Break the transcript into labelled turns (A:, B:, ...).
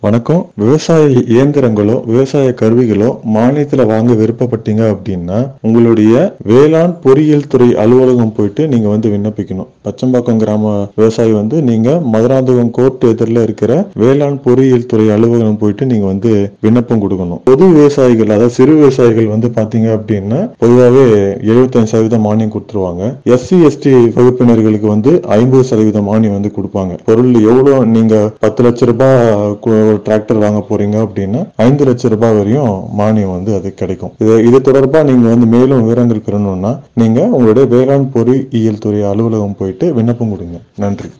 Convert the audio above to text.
A: வணக்கம் விவசாய இயந்திரங்களோ விவசாய கருவிகளோ மானியத்துல வாங்க விருப்பப்பட்டீங்க அப்படின்னா உங்களுடைய வேளாண் பொறியியல் துறை அலுவலகம் போயிட்டு நீங்க வந்து விண்ணப்பிக்கணும் பச்சம்பாக்கம் கிராம விவசாயி வந்து நீங்க மதுராந்தகம் கோர்ட் எதிரில் இருக்கிற வேளாண் பொறியியல் துறை அலுவலகம் போயிட்டு நீங்க வந்து விண்ணப்பம் கொடுக்கணும் பொது விவசாயிகள் அதாவது சிறு விவசாயிகள் வந்து பாத்தீங்க அப்படின்னா பொதுவாகவே 75% சதவீதம் மானியம் கொடுத்துருவாங்க எஸ்சி எஸ்டி வகுப்பினர்களுக்கு வந்து ஐம்பது சதவீதம் மானியம் வந்து கொடுப்பாங்க பொருள் எவ்வளவு நீங்க பத்து லட்ச ரூபாய் கு- ஒரு டிராக்டர் வாங்க போறீங்க அப்படின்னா ஐந்து லட்ச ரூபாய் வரையும் மானியம் வந்து அது கிடைக்கும் இது இது தொடர்பா நீங்க வந்து மேலும் விவரங்கள் பெறணும்னா நீங்க உங்களுடைய வேளாண் பொறியியல் துறை அலுவலகம் போயிட்டு விண்ணப்பம் கொடுங்க நன்றி